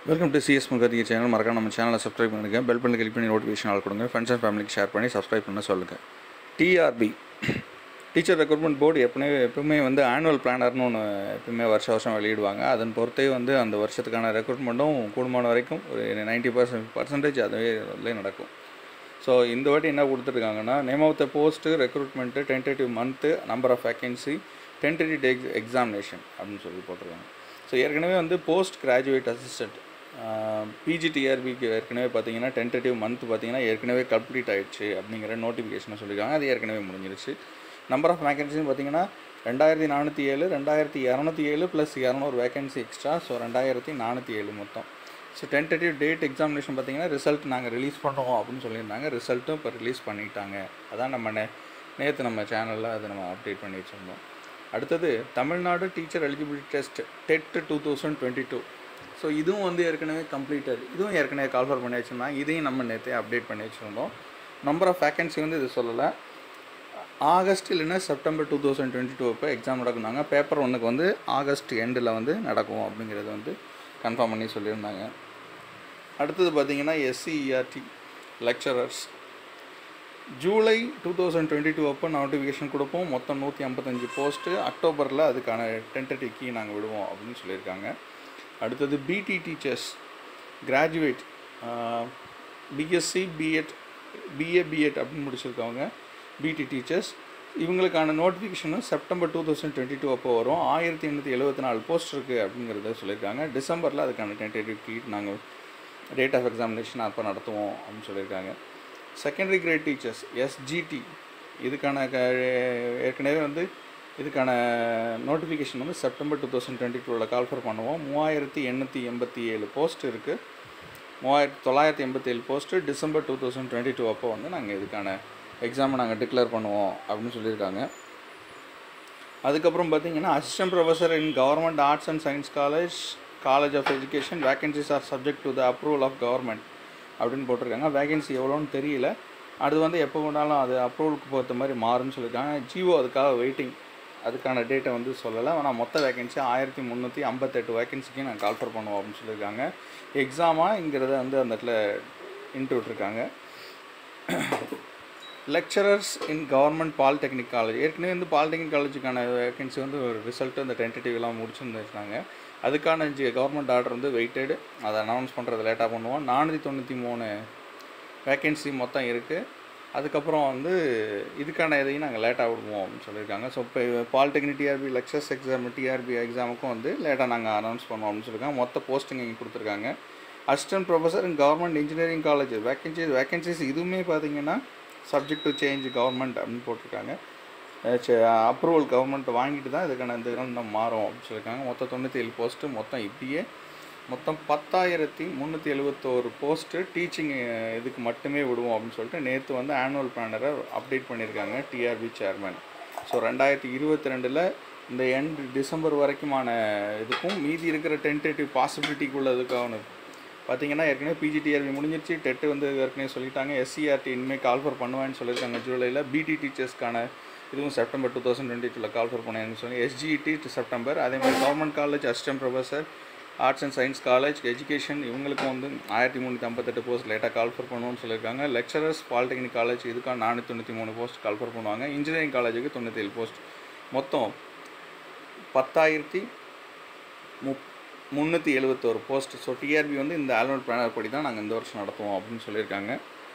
welcome to C S முகதி channel மறக்காம நம்ம சேனலை சப்ஸ்கிரைப் பண்ணுங்கள் பெல் பண்ணி கிளிக் பண்ணி நோட்டிஃபிகேஷன் ஆள் கொடுங்க ஃப்ரெண்ட்ஸ் அண்ட் ஃபேமிலிக்கு ஷேர் பண்ணி சப்ஸ்கிரைப் பண்ண சொல்லுங்கள் டிஆர்பி டீச்சர் ரெக்ரூட்மெண்ட் போர்டு எப்பவுமே எப்பவுமே வந்து ஆனுவல் பிளானர்னு ஒன்று எப்பவுமே வருஷம் வருஷம் வெளியிடுவாங்க அதன் பொறுத்தே வந்து அந்த வருஷத்துக்கான ரெக்ரூட்மெண்ட்டும் கூடுமான வரைக்கும் ஒரு நைன்ட்டி பர்சன்ட் பர்சன்டேஜ் அதுவே அதிலே நடக்கும் ஸோ இந்த வாட்டி என்ன கொடுத்துருக்காங்கன்னா name of the post recruitment tentative month number of vacancy tentative ex examination அப்படின்னு சொல்லி போட்டிருக்காங்க ஸோ ஏற்கனவே வந்து போஸ்ட் கிராஜுவேட் அசிஸ்டண்ட் பிஜிடிஆர்பிக்கு ஏற்கனவே பார்த்தீங்கன்னா டென்டேட்டிவ் மந்த் பார்த்தீங்கன்னா ஏற்கனவே கம்ப்ளீட் ஆயிடுச்சு அப்படிங்கிற நோட்டிஃபிகேஷனை சொல்லியிருக்காங்க அது ஏற்கனவே முடிஞ்சிருச்சு நம்பர் ஆஃப் வேகன்சின்னு பார்த்தீங்கன்னா ரெண்டாயிரத்தி நானூற்றி ஏழு ரெண்டாயிரத்தி இரநூத்தி ஏழு ப்ளஸ் இரநூறு வேகன்சி எக்ஸ்ட்ரா ஸோ ரெண்டாயிரத்தி நானூற்றி ஏழு மொத்தம் ஸோ டென்டேட்டிவ் டேட் எக்ஸாமினேஷன் பார்த்தீங்கன்னா ரிசல்ட் நாங்கள் ரிலீஸ் பண்ணுறோம் அப்படின்னு சொல்லியிருந்தாங்க ரிசல்ட்டும் இப்போ ரிலீஸ் பண்ணிட்டாங்க அதான் நம்ம நே நேற்று நம்ம சேனலில் அதை நம்ம அப்டேட் பண்ணி வச்சுருந்தோம் அடுத்தது Tamil Nadu teacher eligibility test dead two thousand twenty two so இதுவும் வந்து ஏற்கனவே கம்ப்ளீட்டட் இதுவும் ஏற்கனவே கால்ஃபர் பண்ணி வச்சுருந்தாங்க இதையும் நம்ம நேற்றே அப்டேட் பண்ணி வச்சுருந்தோம் நம்பர் ஆஃப் வேக்கன்சி வந்து இது சொல்லலை ஆகஸ்ட் இல்லைன்னா September two thousand twenty two அப்போ எக்ஸாம் நடக்குனாங்க பேப்பர் ஒன்றுக்கு வந்து ஆகஸ்ட் எண்டில் வந்து நடக்கும் அப்படிங்கிறது வந்து கன்ஃபார்ம் பண்ணி சொல்லியிருந்தாங்க அடுத்தது பார்த்தீங்கன்னா S C E R T lecturers July two thousand twenty two அப்போ நோட்டிஃபிகேஷன் கொடுப்போம் மொத்தம் நூற்றி ஐம்பத்தஞ்சு போஸ்ட்டு அக்டோபரில் அதுக்கான டென்டேட்டிவ் கீ நாங்கள் விடுவோம் அப்படின்னு சொல்லியிருக்காங்க அடுத்தது B T teachers graduate B Sc B Ed B A B Ed அப்படின்னு முடிச்சிருக்கவங்க பிடி டீச்சர்ஸ் இவங்களுக்கான நோட்டிஃபிகேஷனும் September two thousand twenty two அப்போ வரும் ஆயிரத்தி எண்ணூற்றி எழுபத்தி நாலு போஸ்ட் இருக்குது அப்படிங்கிறத சொல்லியிருக்காங்க டிசம்பரில் அதுக்கான டென்டேட்டிவ் கீ நாங்கள் டேட் ஆஃப் எக்ஸாமினேஷன் அப்போ நடத்துவோம் அப்படின்னு சொல்லியிருக்காங்க செகண்டரி கிரேட் டீச்சர்ஸ் எஸ்ஜிடி இதுக்கான க ஏற்கனவே வந்து இதுக்கான நோட்டிஃபிகேஷன் வந்து செப்டம்பர் டூ தௌசண்ட் டுவெண்ட்டி டூவில் கால்ஃபர் பண்ணுவோம் மூவாயிரத்தி எண்ணூற்றி எண்பத்தி ஏழு போஸ்ட் இருக்குது மூவாயிரத்தி தொள்ளாயிரத்தி எண்பத்தி ஏழு post December two thousand twenty two அப்போ வந்து நாங்கள் இதுக்கான எக்ஸாமை நாங்கள் டிக்ளேர் பண்ணுவோம் அப்படின்னு சொல்லியிருக்காங்க அதுக்கப்புறம் பார்த்தீங்கன்னா assistant professor in government arts and science college college of education vacancies are subject to the approval of government அப்படின்னு போட்டிருக்காங்க வேகன்சி எவ்வளோன்னு தெரியல அது வந்து எப்போ கொண்டாலும் அது அப்ரூவலுக்கு பொறுத்த மாதிரி மாறும்னு சொல்லியிருக்காங்க ஜிஓ அதுக்காக வெயிட்டிங் அதுக்கான டேட்டை வந்து சொல்லலை ஆனால் மொத்த வேகன்சி ஆயிரத்தி முந்நூற்றி ஐம்பத்தெட்டு வேகன்சிக்கு நான் கால்ஃபர் பண்ணுவோம் அப்படின்னு சொல்லியிருக்காங்க எக்ஸாமாங்கிறத வந்து அந்த இடத்துல இன்ட்டு விட்ருக்காங்க lecturers in government polytechnic college ஏற்கனவே வந்து பாலிடெக்னிக் காலேஜுக்கான வேகன்சி வந்து ஒரு ரிசல்ட்டு அந்த டென்டேட்டிவ்லாம் முடிச்சுருந்துருக்காங்க அதுக்கான ஜி கவர்மெண்ட் ஆர்டர் வந்து வெயிட்டடு அதை அனௌன்ஸ் பண்ணுறது லேட்டாக பண்ணுவோம் நானூற்றி தொண்ணூற்றி மூணு வேக்கன்சி மொத்தம் இருக்குது அதுக்கப்புறம் வந்து இதுக்கான இதையும் நாங்கள் லேட்டாக விடுவோம் அப்படின்னு சொல்லியிருக்காங்க ஸோ இப்போ polytechnic T R B lecturers exam T R B எக்ஸாமுக்கும் வந்து லேட்டாக நாங்கள் அனௌன்ஸ் பண்ணுவோம் அப்படின்னு சொல்லியிருக்காங்க மொத்த போஸ்டிங் இங்கே கொடுத்துருக்காங்க assistant professor in government engineering college vacancies vacancies இதுவுமே பார்த்தீங்கன்னா சப்ஜெக்ட் டு சேஞ்ச் கவர்மெண்ட் அப்படின்னு போட்டிருக்காங்க அப்ரூவல் கவர்மெண்ட் வாங்கிட்டு தான் இதுக்கான இந்த நம்ம மாறும் அப்படின்னு சொல்லியிருக்காங்க மொத்தம் தொண்ணூற்றி ஏழு போஸ்ட்டு மொத்தம் இப்படியே மொத்தம் பத்தாயிரத்தி முந்நூற்றி எழுபத்தோரு போஸ்ட்டு டீச்சிங் இதுக்கு மட்டுமே விடுவோம் அப்படின்னு சொல்லிட்டு நேற்று வந்து ஆனுவல் பிளானரை அப்டேட் பண்ணியிருக்காங்க டிஆர்பி சேர்மன் ஸோ ரெண்டாயிரத்தி இருபத்தி ரெண்டில் இந்த எண்ட் டிசம்பர் வரைக்குமான இதுக்கும் மீதி இருக்கிற டென்டேட்டிவ் பாசிபிலிட்டிக்குள்ள இதுக்கான பார்த்தீங்கன்னா ஏற்கனவே பிஜிடிஆர்பி முடிஞ்சிருச்சு டெட்டு வந்து ஏற்கனவே சொல்லிட்டாங்க எஸ்சிஆர்டி இனிமேல் கால்ஃபர் பண்ணுவேன்னு சொல்லியிருக்காங்க ஜூலையில் பிடி டீச்சர்ஸ்க்கான இதுவும் செப்டம்பர் டூ தௌசண்ட் டுவெண்ட்டி டூவில் கால்ஃபர் பண்ணேன்னு சொல்லி எஸ்ஜிடி செப்டம்பர் அதே மாதிரி government college assistant professor arts and science college education இவங்களுக்கும் வந்து ஆயிரத்தி முந்நூற்றி ஐம்பத்தெட்டு போஸ்ட் லேட்டாக கால்ஃபர் பண்ணுவோம்னு சொல்லியிருக்காங்க லெக்சரர்ஸ் பாலிடெக்னிக் காலேஜ் இதுக்காக நானூற்றி தொண்ணூற்றி மூணு போஸ்ட் கால்ஃபர் பண்ணுவாங்க இன்ஜினியரிங் காலேஜுக்கு தொண்ணூற்றி ஏழு போஸ்ட் மொத்தம் பத்தாயிரத்தி முப் முந்நூற்றி எழுபத்தோரு போஸ்ட் ஸோ டிஆர்பி வந்து இந்த ஆனுவல் பிளானர் படி தான் நாங்கள் இந்த வருஷம் நடத்துவோம் அப்படின்னு சொல்லியிருக்காங்க